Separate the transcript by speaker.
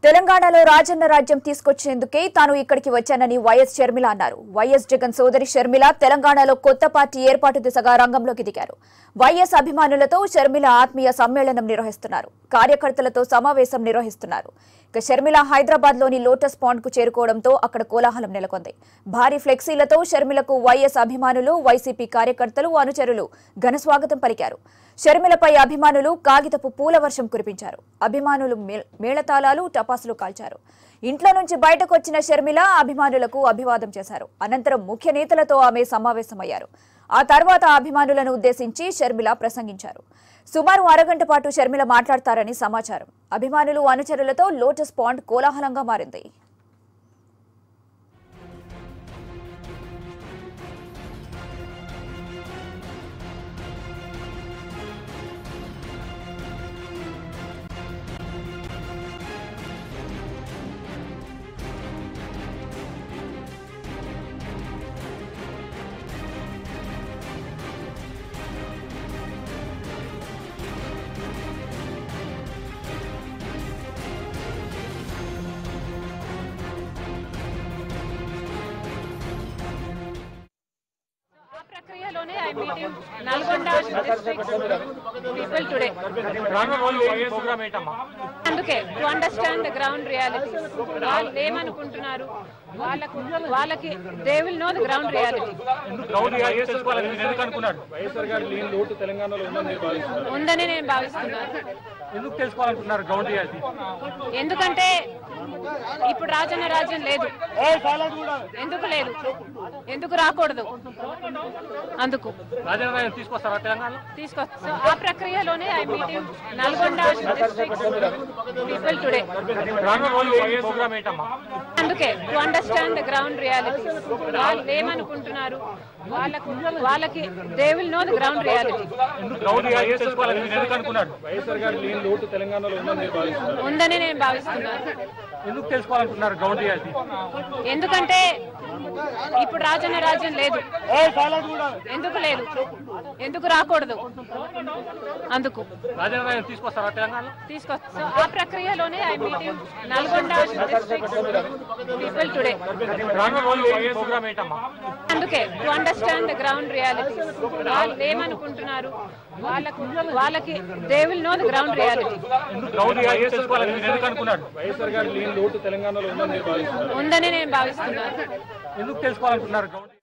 Speaker 1: తెలంగాణలో రాజన్న రాజ్యం తీసుకొచ్చేందుకే తాను ఇక్కడికి వచ్చానని వైఎస్ షర్మిల అన్నారు వైఎస్ జగన్ సోదరి షర్మిల తెలంగాణలో కొత్త పార్టీ ఏర్పాటు దిశగా రంగంలోకి దిగారు వైఎస్ అభిమానులతో షర్మిల ఆత్మీయ సమ్మేళనం నిర్వహిస్తున్నారు కార్యకర్తలతో సమావేశం నిర్వహిస్తున్నారు ఇక షర్మిల హైదరాబాద్ లోని లోటస్ పాండ్ కు చేరుకోవడంతో అక్కడ కోలాహలం నెలకొంది భారీ ఫ్లెక్సీలతో షర్మిలకు వైఎస్ అభిమానులు వైసీపీ కార్యకర్తలు అనుచరులు ఘనస్వాగతం పలికారు షర్మిలపై అభిమానులు కాగితపు పూల వర్షం కురిపించారు అభిమానులు మే- మేళతాళాలు టపాసులు కాల్చారు ఇంట్లో నుంచి బయటకు వచ్చిన షర్మిల అభిమానులకు అభివాదం చేశారు అనంతరం ముఖ్య నేతలతో ఆమె సమావేశమయ్యారు ఆ తర్వాత అభిమానులను ఉద్దేశించి షర్మిల ప్రసంగించారు సుమారు అరగంట పాటు షర్మిల మాట్లాడతారని సమాచారం అభిమానులు అనుచరులతో లోటస్ పాండ్ కోలాహలంగా మారింది
Speaker 2: ఆ ప్రక్రియలోనే I meeting Nalgonda district people today
Speaker 3: programme ఏంటమ్మా
Speaker 2: అందుకే to understand the ground reality వాళ్ళు ఏమనుకుంటున్నారు వాళ్ళకు వాళ్ళకి they will know the ground reality
Speaker 3: ground reality తెలుసుకోవాలని మీరు ఎందుకు అనుకున్నాడు
Speaker 4: వైఎస్ఆర్ గారి లేని లోటు తెలంగాణలో ఉందని మీరు భావిస్తున్నారు
Speaker 2: ఉందని నేను భావిస్తున్నాను
Speaker 3: ఎందుకు తెలుసుకోవాలనుకుంటున్నారు గ్రౌండ్ రియాలిటీ
Speaker 2: ఎందుకంటే ఇప్పుడు రాజన్న రాజ్యం లేదు ఎందుకు లేదు ఎందుకు రాకూడదు అందుకు
Speaker 3: రాజధాని తీసుకొస్తారా తెలంగాణ
Speaker 2: తీసుకో సో ఆ ప్రక్రియలోనే I meeting Nalgonda district people today
Speaker 3: programme ఏంటమ్మా
Speaker 2: అందుకే to understand the ground reality వాళ్ళు ఏమనుకుంటున్నారు వాళ్ళకు వాళ్ళకి they will know the ground reality
Speaker 3: ground reality తెలుసుకోవాలని మీరు ఎందుకు అనుకున్నాడు
Speaker 4: వైఎస్ఆర్ గారి లేని లోటు తెలంగాణలో ఉందని మీరు భావిస్తున్నారు
Speaker 2: ఉందని నేను భావిస్తున్నాను
Speaker 3: ఎందుకు తెలుసుకోవాలనుకుంటున్నారు గ్రౌండ్ రియాలిటీ
Speaker 2: ఎందుకంటే ఇప్పుడు రాజన్న రాజ్యం లేదు ఎందుకు లేదు ఎందుకు రాకూడదు అందుకు
Speaker 3: రాజధాని తీసుకొస్తారా తెలంగాణ
Speaker 2: తీసుకో సో ఆ ప్రక్రియలోనే I meeting Nalgonda district people today
Speaker 3: programme ఏంటమ్మా
Speaker 2: అందుకే to understand the ground reality వాళ్ళు ఏమనుకుంటున్నారు వాళ్ళకు వాళ్ళకి they will know the ground reality
Speaker 3: ground reality తెలుసుకోవాలని మీరు ఎందుకు అనుకున్నాడు
Speaker 4: వైఎస్ఆర్ గారి లేని లోటు తెలంగాణలో ఉందని మీరు భావిస్తున్నారు
Speaker 2: ఉందని నేను భావిస్తున్నాను
Speaker 3: ఎందుకు తెలుసుకోవాలనుకుంటున్నారు గ్రౌండ్